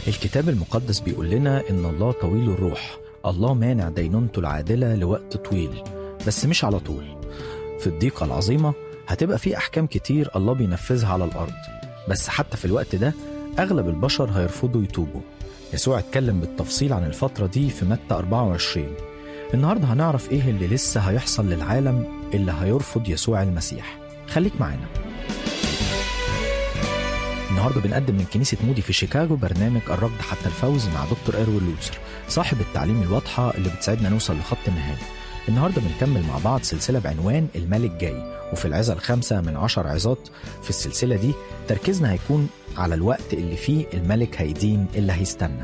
الكتاب المقدس بيقول لنا إن الله طويل الروح الله مانع دينونته العادلة لوقت طويل بس مش على طول في الضيقة العظيمة هتبقى في أحكام كتير الله بينفذها على الأرض بس حتى في الوقت ده أغلب البشر هيرفضوا يتوبوا يسوع اتكلم بالتفصيل عن الفترة دي في متى 24 النهاردة هنعرف إيه اللي لسه هيحصل للعالم اللي هيرفض يسوع المسيح خليك معانا النهارده بنقدم من كنيسة مودي في شيكاغو برنامج الركض حتى الفوز مع دكتور إيروين لوتسر صاحب التعليم الواضحة اللي بتساعدنا نوصل لخط النهاية النهارده بنكمل مع بعض سلسلة بعنوان الملك جاي وفي العظة الخامسة من عشر عظات في السلسلة دي تركيزنا هيكون على الوقت اللي فيه الملك هيدين اللي هيستنى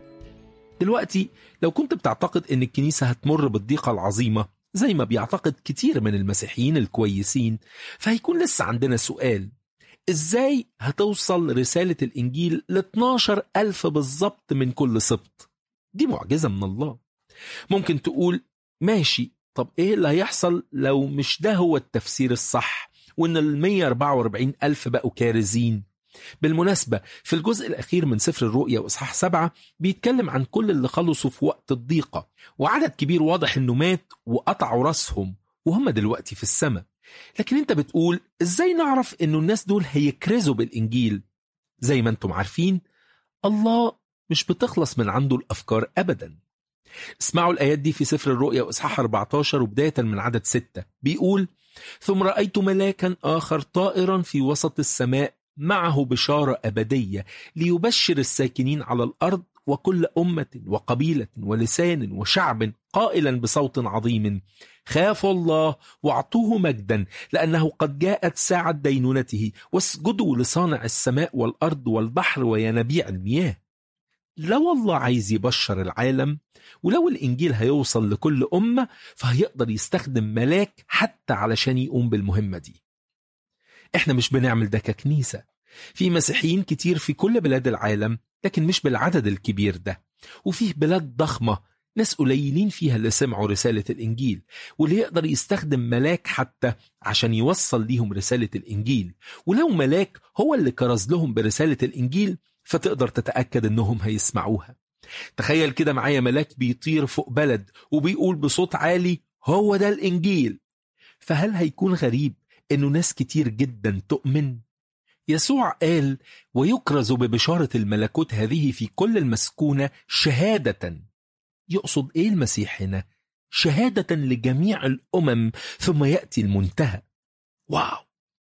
دلوقتي لو كنت بتعتقد ان الكنيسة هتمر بالضيقة العظيمة زي ما بيعتقد كتير من المسيحيين الكويسين فهيكون لسه عندنا سؤال ازاي هتوصل رسالة الانجيل ل 12 ألف بالظبط من كل سبط دي معجزة من الله ممكن تقول ماشي طب ايه اللي هيحصل لو مش ده هو التفسير الصح وان ال 144 ألف بقوا كارزين بالمناسبة في الجزء الأخير من سفر الرؤيا وإصحاح سبعة بيتكلم عن كل اللي خلصوا في وقت الضيقة وعدد كبير واضح إنه مات وقطعوا راسهم وهم دلوقتي في السماء لكن أنت بتقول إزاي نعرف إنه الناس دول هيكرزوا بالإنجيل زي ما أنتم عارفين الله مش بتخلص من عنده الأفكار أبدا اسمعوا الآيات دي في سفر الرؤيا وإصحاح 14 وبداية من عدد 6 بيقول ثم رأيت ملاكا آخر طائرا في وسط السماء معه بشارة أبدية ليبشر الساكنين على الأرض وكل أمة وقبيلة ولسان وشعب قائلا بصوت عظيم خافوا الله واعطوه مجدا لأنه قد جاءت ساعة دينونته واسجدوا لصانع السماء والأرض والبحر وينابيع المياه لو الله عايز يبشر العالم ولو الإنجيل هيوصل لكل أمة فهيقدر يستخدم ملاك حتى علشان يقوم بالمهمة دي احنا مش بنعمل ده ككنيسة في مسيحيين كتير في كل بلاد العالم لكن مش بالعدد الكبير ده وفيه بلاد ضخمة ناس قليلين فيها اللي سمعوا رسالة الإنجيل واللي يقدر يستخدم ملاك حتى عشان يوصل ليهم رسالة الإنجيل ولو ملاك هو اللي كرز لهم برسالة الإنجيل فتقدر تتأكد إنهم هيسمعوها تخيل كده معايا ملاك بيطير فوق بلد وبيقول بصوت عالي هو ده الإنجيل فهل هيكون غريب إنه ناس كتير جدا تؤمن؟ يسوع قال ويكرز ببشارة الملكوت هذه في كل المسكونة شهادة يقصد إيه المسيح هنا؟ شهادة لجميع الأمم ثم يأتي المنتهى واو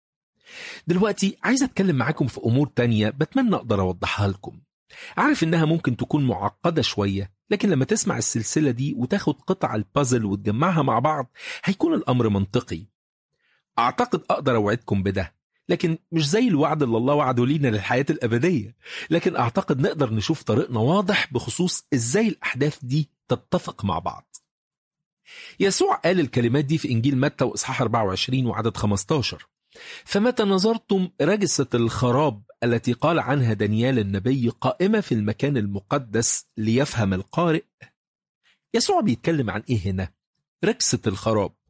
دلوقتي عايز أتكلم معاكم في أمور تانية بتمنى أقدر أوضحها لكم عارف إنها ممكن تكون معقدة شوية لكن لما تسمع السلسلة دي وتاخد قطع البازل وتجمعها مع بعض هيكون الأمر منطقي أعتقد أقدر أوعدكم بده لكن مش زي الوعد اللي الله وعده لينا للحياة الأبدية لكن أعتقد نقدر نشوف طريقنا واضح بخصوص إزاي الأحداث دي تتفق مع بعض يسوع قال الكلمات دي في إنجيل متى وإصحاح 24 وعدد 15 فمتى نظرتم رجسة الخراب التي قال عنها دانيال النبي قائمة في المكان المقدس ليفهم القارئ يسوع بيتكلم عن إيه هنا؟ ركسة الخراب